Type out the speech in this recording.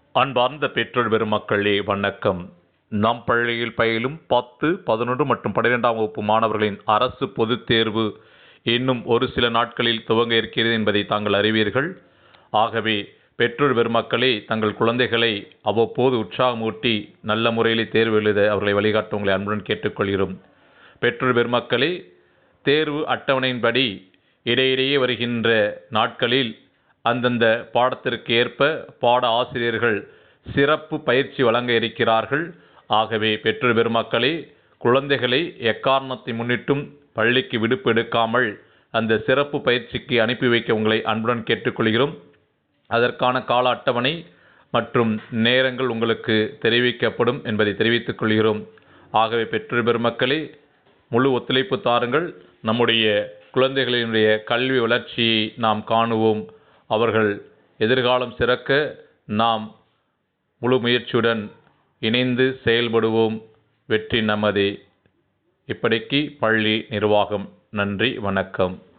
அன்பார்ந்த பெற்றோர் பெருமக்களே வணக்கம் நம் பள்ளியில் பயிலும் பத்து பதினொன்று மற்றும் பன்னிரெண்டாம் வகுப்பு மாணவர்களின் அரசு பொதுத் தேர்வு இன்னும் ஒரு சில நாட்களில் துவங்க இருக்கிறது என்பதை தாங்கள் அறிவீர்கள் ஆகவே பெற்றோர் பெருமக்களே தங்கள் குழந்தைகளை அவ்வப்போது உற்சாகமூட்டி நல்ல முறையிலே தேர்வு எழுத அவர்களை வழிகாட்ட உங்களை அன்புடன் கேட்டுக்கொள்கிறோம் பெற்றோர் பெருமக்களே தேர்வு அட்டவணையின்படி இடையிடையே வருகின்ற நாட்களில் அந்தந்த பாடத்திற்கு ஏற்ப பாட ஆசிரியர்கள் சிறப்பு பயிற்சி வழங்க இருக்கிறார்கள் ஆகவே பெற்றோர் பெருமக்களே குழந்தைகளை எக்காரணத்தை முன்னிட்டும் பள்ளிக்கு விடுப்பு எடுக்காமல் அந்த சிறப்பு பயிற்சிக்கு அனுப்பி வைக்க உங்களை அன்புடன் கேட்டுக்கொள்கிறோம் அதற்கான கால அட்டவணை மற்றும் நேரங்கள் உங்களுக்கு தெரிவிக்கப்படும் என்பதை தெரிவித்துக் கொள்கிறோம் ஆகவே பெற்றோர் பெருமக்களே முழு ஒத்துழைப்பு தாருங்கள் நம்முடைய குழந்தைகளினுடைய கல்வி வளர்ச்சியை நாம் காணுவோம் அவர்கள் எதிர்காலம் சிறக்க நாம் முழு முயற்சியுடன் இணைந்து செயல்படுவோம் வெற்றி நமதே இப்படிக்கு பள்ளி நிர்வாகம் நன்றி வணக்கம்